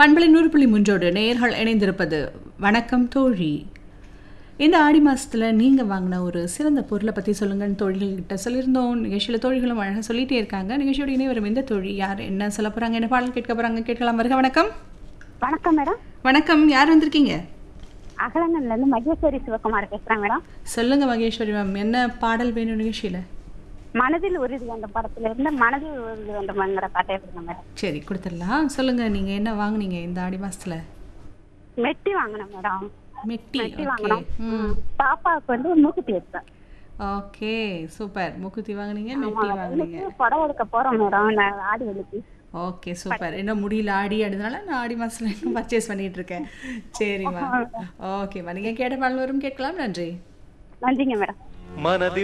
பண்பலை நூறு புள்ளி மூன்றோடு நேயர்கள் இணைந்திருப்பது வணக்கம் தோழி இந்த ஆடி மாசத்துல நீங்க வாங்கின ஒரு சிறந்த பொருளை பத்தி சொல்லுங்கன்னு தோழிகள்கிட்ட சொல்லியிருந்தோம் நிகழ்ச்சியில தோழிகளும் அழகாக சொல்லிட்டே இருக்காங்க நிகழ்ச்சியோட இணை வரும் இந்த தோழி யார் என்ன சொல்ல போறாங்க என்ன பாடல் கேட்க போறாங்க கேட்கலாம் வருக வணக்கம் வணக்கம் மேடம் வணக்கம் யார் வந்திருக்கீங்க அகலங்கன்ல இருந்து மகேஸ்வரி சிவகுமார் பேசுறேன் மேடம் சொல்லுங்க மகேஸ்வரி மேம் என்ன பாடல் வேணும் நிகழ்ச்சியில மனதில் உறுதி அந்த படத்துல இருந்து மனதில் உறுதி வேண்டும்ங்கிற பாட்டை எடுத்துங்க மேடம் சரி கொடுத்துடலாம் சொல்லுங்க நீங்க என்ன வாங்குனீங்க இந்த ஆடி மாசத்துல மெட்டி வாங்கினேன் மேடம் மெட்டி மெட்டி ஓகே வாங்கினோம் ம் பாப்பாவுக்கு வந்து மூக்குத்தி எடுத்தேன் ஓகே சூப்பர் மூக்குத்தி வாங்குனீங்க மெட்டி வாங்குனீங்க அவளுக்கு புடவை எடுக்க போறோம் மேடம் நான் ஆடி வெளுக்கு ஓகே சூப்பர் இன்னும் முடியல ஆடி ஆடுறதுனால நான் ஆடி மாசத்துல இன்னும் பர்ச்சேஸ் பண்ணிட்டு இருக்கேன் சரிம்மா ஓகேம்மா நீங்க கேட்ட பாடல் வரும் கேட்கலாம் நன்றி நன்றிங்க மேடம் மனதில்